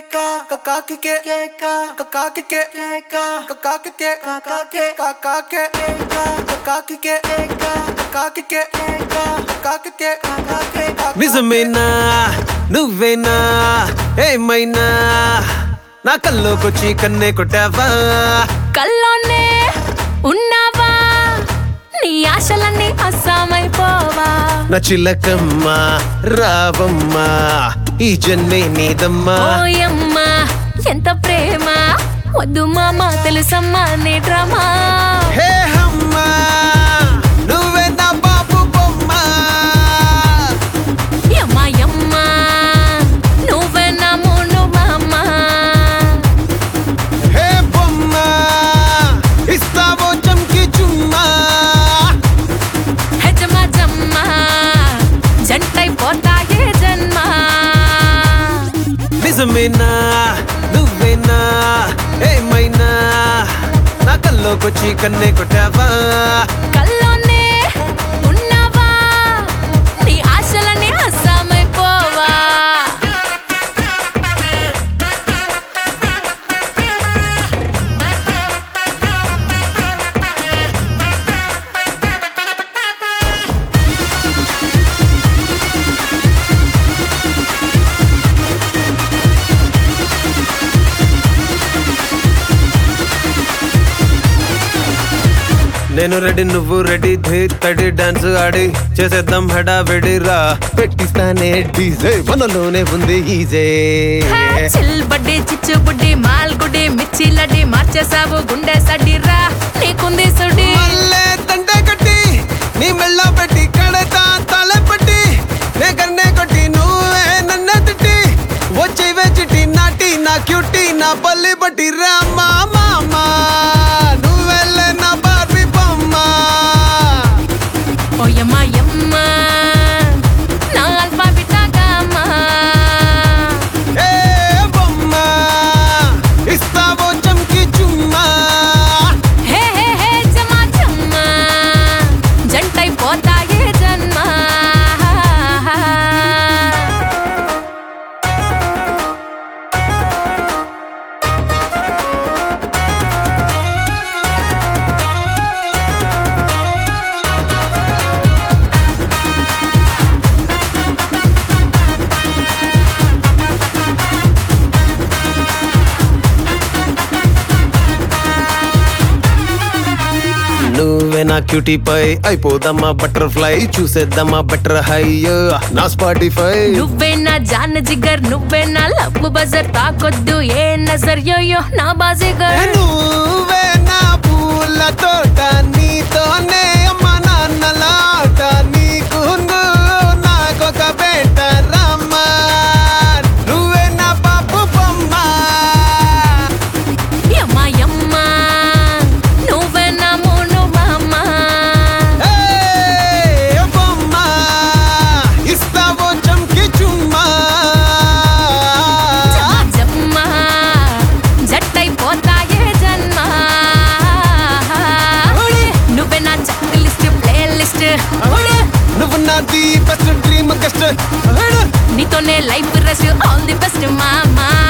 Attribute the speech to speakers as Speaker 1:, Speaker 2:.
Speaker 1: నిజమేనా నువ్వేనా ఏమైనా నా కల్లోకొచ్చి కన్నే కొట్టావా
Speaker 2: కల్లోనే ఉన్నావా నీ ఆశలన్నీ అస్సామైపోవా
Speaker 1: నా చిలకమ్మ రావమ్మా ఈ జన్మే నీదమ్మా
Speaker 2: ఓయమ్మా ఎంత ప్రేమ వద్దు మామ తెలుసమ్మా నీ డ్రామా
Speaker 1: హే అమ్మా నువ్వే నా బాబు బొమ్మ
Speaker 2: యమ్మా యమ్మా నువ్వే నా మూను మామ
Speaker 1: హే బొమ్మ ఇస్తావో చంకి చుమ్మా
Speaker 2: హెజమా జమ్మా జంటైపోతాయే జన్మ
Speaker 1: నిజమేనా నువ్వేనా ఏమైనా నా కల్లోకొచ్చి కన్నే కొట్టావా
Speaker 2: కల్లోనే ఉన్నావా నీ ఆశలన్నీ అస్సామైపోవా
Speaker 1: నేను రెడీ నువ్వు రెడీ తడి డాన్స్ ఆడి చేసేద్దాం హడావిడి రా పెట్టిస్తానే డీజే మనలోనే ఉంది ఈజే
Speaker 2: చిల్ బడ్డే చిచ్చు బుడ్డి మాల్ గుడ్డి మిర్చి లడ్డి మార్చేసావు గుండె సడ్డిరా నీకుంది సుడి
Speaker 1: మల్లె దండే కట్టి నీ మెళ్ళ పెట్టి కడతా తల పట్టి నే కన్నే కొట్టి నువ్వే నన్నే తిట్టి వచ్చి చిట్టి నాటి నా క్యూటీ నా పల్లి పట్టి రామా మామా నువ్వెళ్ళే నా బార్బీ బొమ్మ
Speaker 2: ఓయమ్మా యమ్మా నా అల్ఫా బిటా గామా
Speaker 1: ఏ బొమ్మ ఇస్తావో చంకి చుమ్మా
Speaker 2: హే హే హే జమా జమ్మా జంటైపోతాయే జన్మ
Speaker 1: నువ్వే నా క్యూటీ పై అయిపోదమ్మా బటర్ఫ్లై చూసేద్దామా బటర్ హై నా స్పాటిఫై
Speaker 2: నువ్వే నా జాన్ జిగర్ నువ్వే నా లవ్ బజర్ తాకొద్దు ఏ నజర్ యో యో నా బాజిగర్
Speaker 1: నువ్వే నా పూల తోట నీతోనే అమ్మ నాన్నలాట నీకు నాకొక బేట రమ్మ నువ్వే నా పాపు బొమ్మ
Speaker 2: యమ్మా యమ్మా నువ్వే నా మూను మామ
Speaker 1: ఏ బొమ్మ ఇస్తావో చంకి చుమ్మా
Speaker 2: జమ్మా జమ్మా జట్టైపోతాయే జన్మ నువ్వే నా చెక్ లిస్ట్ ప్లే లిస్ట్
Speaker 1: నువ్వు నాది బెస్ట్ డ్రీమ్ గెస్ట్
Speaker 2: నీతోనే life rush all the best మామా